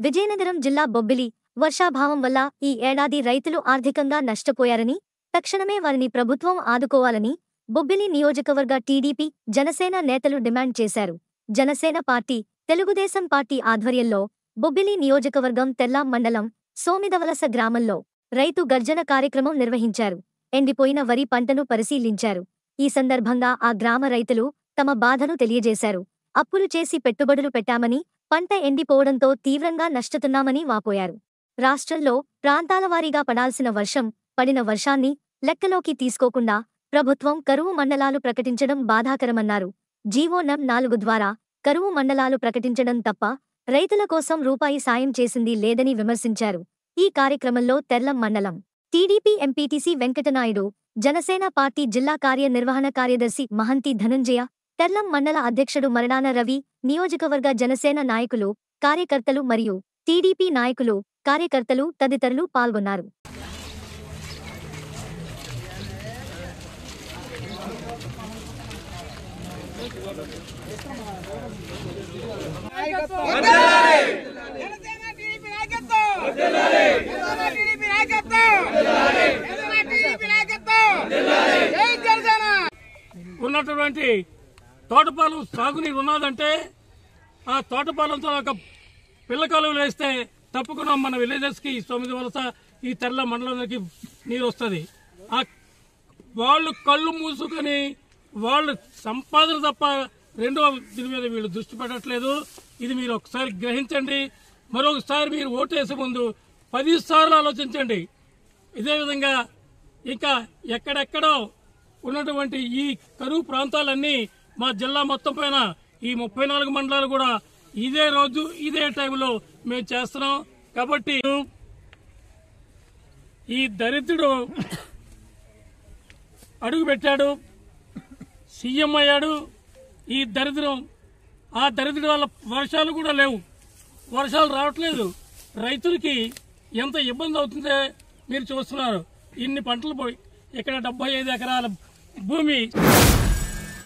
విజయనగరం జిల్లా బొబ్బిలి వర్షాభావం వల్ల ఈ ఏడాది రైతులు ఆర్థికంగా నష్టపోయారని తక్షణమే వారిని ప్రభుత్వం ఆదుకోవాలని బొబ్బిలి నియోజకవర్గ టీడీపీ జనసేన నేతలు డిమాండ్ చేశారు జనసేన పార్టీ తెలుగుదేశం పార్టీ ఆధ్వర్యంలో బొబ్బిలి నియోజకవర్గం తెల్లాం మండలం సోమిదవలస గ్రామంలో రైతు గర్జన కార్యక్రమం నిర్వహించారు ఎండిపోయిన వరి పంటను పరిశీలించారు ఈ సందర్భంగా ఆ గ్రామ రైతులు తమ బాధను తెలియజేశారు అప్పులు చేసి పెట్టుబడులు పెట్టామని పంట ఎండిపోవడంతో తీవ్రంగా నష్టతున్నామని వాపోయారు రాష్ట్రంలో ప్రాంతాల వారీగా పడాల్సిన వర్షం పడిన వర్షాన్ని లెక్కలోకి తీసుకోకుండా ప్రభుత్వం కరువు మండలాలు ప్రకటించడం బాధాకరమన్నారు జీవో నం నాలుగు ద్వారా కరువు మండలాలు ప్రకటించడం తప్ప రైతుల కోసం రూపాయి సాయం చేసింది లేదని విమర్శించారు ఈ కార్యక్రమంలో తెర్లం మండలం TDP MPTC Venkatanaidu Janasena party జిల్లా కార్యనిర్వహణ కార్యదర్శి మహంతి ధనుంజయ తెర్లం మండల అధ్యక్షుడు మరణాన రవి నియోజకవర్గ జనసేన నాయకులు కార్యకర్తలు మరియు టీడీపీ నాయకులు కార్యకర్తలు తదితరులు పాల్గొన్నారు జనసేన టీడీపీ నాయకత్వం జనసేన టీడీపీ నాయకత్వం జనసేన టీడీపీ నాయకత్వం జై జనసేన ఉన్నటువంటి తోటపాలెం సాగునీరు ఉన్నదంటే ఆ తోటపాలెంతో ఒక పిల్లకాలు వేస్తే తప్పకుండా మన విలేజెస్ కి తొమ్మిది వలస ఈ తెల్ల మండలానికి నీరు వస్తుంది ఆ వాళ్ళు కళ్ళు మూసుకొని వాళ్ళు సంపాదన తప్ప రెండో దీని మీద వీళ్ళు దృష్టి పెట్టట్లేదు ఇది మీరు ఒకసారి గ్రహించండి మరొకసారి మీరు ఓటేసే ముందు పది సార్లు ఆలోచించండి ఇదే విధంగా ఇంకా ఎక్కడెక్కడో ఉన్నటువంటి ఈ కరువు ప్రాంతాలన్నీ మా జిల్లా మొత్తం పైన ఈ ముప్పై నాలుగు మండలాలు కూడా ఇదే రోజు ఇదే టైంలో మేము చేస్తున్నాం కాబట్టి ఈ దరిద్రుడు అడుగు పెట్టాడు సీఎం అయ్యాడు ఈ దరిద్రం ఆ దరిద్రుడి వల్ల వర్షాలు కూడా లేవు వర్షాలు రావట్లేదు రైతులకి ఎంత ఇబ్బంది అవుతుందో మీరు చూస్తున్నారు ఇన్ని పంటలు పోయి ఇక్కడ డెబ్బై ఐదు ఎకరాల భూమి